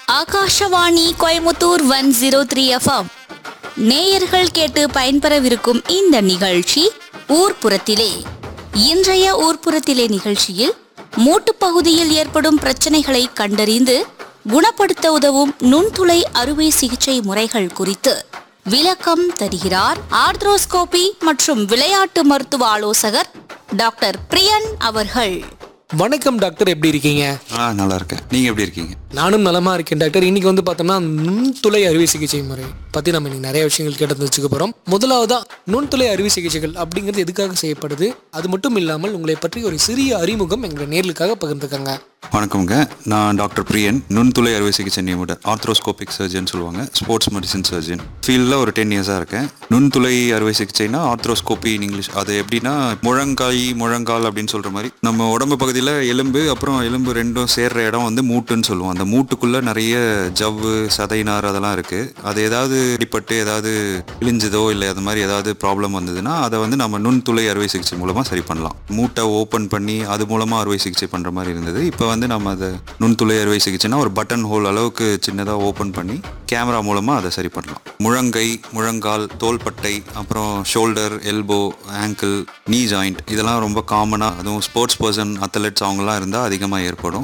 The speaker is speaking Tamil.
Akashvani Coimbatore one zero three FM நேயர்கள் கேட்டு பயன்பெறவிருக்கும் இந்த நிகழ்ச்சி ஊர்ப்புறத்திலே இன்றைய ஊர்ப்புறத்திலே நிகழ்ச்சியில் மூட்டுப் பகுதியில் ஏற்படும் பிரச்சனைகளை கண்டறிந்து குணப்படுத்த உதவும் நுண்துளை அறுவை சிகிச்சை முறைகள் குறித்து விளக்கம் தருகிறார் ஆர்த்ரோஸ்கோபி மற்றும் விளையாட்டு மருத்துவ ஆலோசகர் டாக்டர் பிரியன் அவர்கள் வணக்கம் டாக்டர் எப்படி இருக்கீங்க ஆ நல்லா இருக்கேன் நீங்கள் எப்படி இருக்கீங்க நானும் நலமா இருக்கேன் டாக்டர் இன்னைக்கு வந்து பார்த்தோம்னா நுண்துளை அறுவை சிகிச்சை முறை பத்தி நம்ம இன்னைக்கு நிறைய விஷயங்கள் கேட்டு தெரிஞ்சுக்க போறோம் முதலாவதா நுண்துளை அறுவை சிகிச்சைகள் அப்படிங்கிறது எதுக்காக செய்யப்படுது அது மட்டும் இல்லாமல் உங்களை பற்றி ஒரு சிறிய அறிமுகம் எங்களுடைய நேர்களுக்காக பகிர்ந்துக்கங்க வணக்கம்ங்க நான் டாக்டர் பிரியன் நுண்துளை அறுவை சிகிச்சை நிபுணர் ஆர்த்ரோஸ்கோபிக் சர்ஜன் சொல்லுவாங்க ஸ்போர்ட்ஸ் மெடிசன் சர்ஜன் ஃபீல்டில் ஒரு டென் இயர்ஸாக இருக்கேன் நுண்துளை அறுவை சிகிச்சைனா ஆர்த்ரோஸ்கோபி இன் இங்கிலீஷ் அது எப்படின்னா முழங்காய் முழங்கால் அப்படின்னு சொல்கிற மாதிரி நம்ம உடம்பு பகுதியில் எலும்பு அப்புறம் எலும்பு ரெண்டும் சேர்ற இடம் வந்து மூட்டுன்னு சொல்லுவோம் அந்த மூட்டுக்குள்ளே நிறைய ஜவ்வு சதைநார் அதெல்லாம் இருக்குது அது ஏதாவது அடிப்பட்டு ஏதாவது கிழிஞ்சதோ இல்லை அது மாதிரி ஏதாவது ப்ராப்ளம் வந்ததுன்னா அதை வந்து நம்ம நுண்துளை அறுவை சிகிச்சை மூலமாக சரி பண்ணலாம் மூட்டை ஓப்பன் பண்ணி அது மூலமாக அறுவை சிகிச்சை பண்ணுற மாதிரி இருந்தது இப்போ வந்து நம்ம அதை நுண்துளை அறுவை சிகிச்சைனா ஒரு பட்டன் ஹோல் அளவுக்கு சின்னதாக ஓப்பன் பண்ணி கேமரா மூலமாக அதை சரி பண்ணலாம் முழங்கை முழங்கால் தோள்பட்டை அப்புறம் shoulder elbow ankle knee joint இதெல்லாம் ரொம்ப காமனாக அதுவும் ஸ்போர்ட்ஸ் பர்சன் அத்லெட்ஸ் அவங்கலாம் இருந்தால் அதிகமாக ஏற்படும்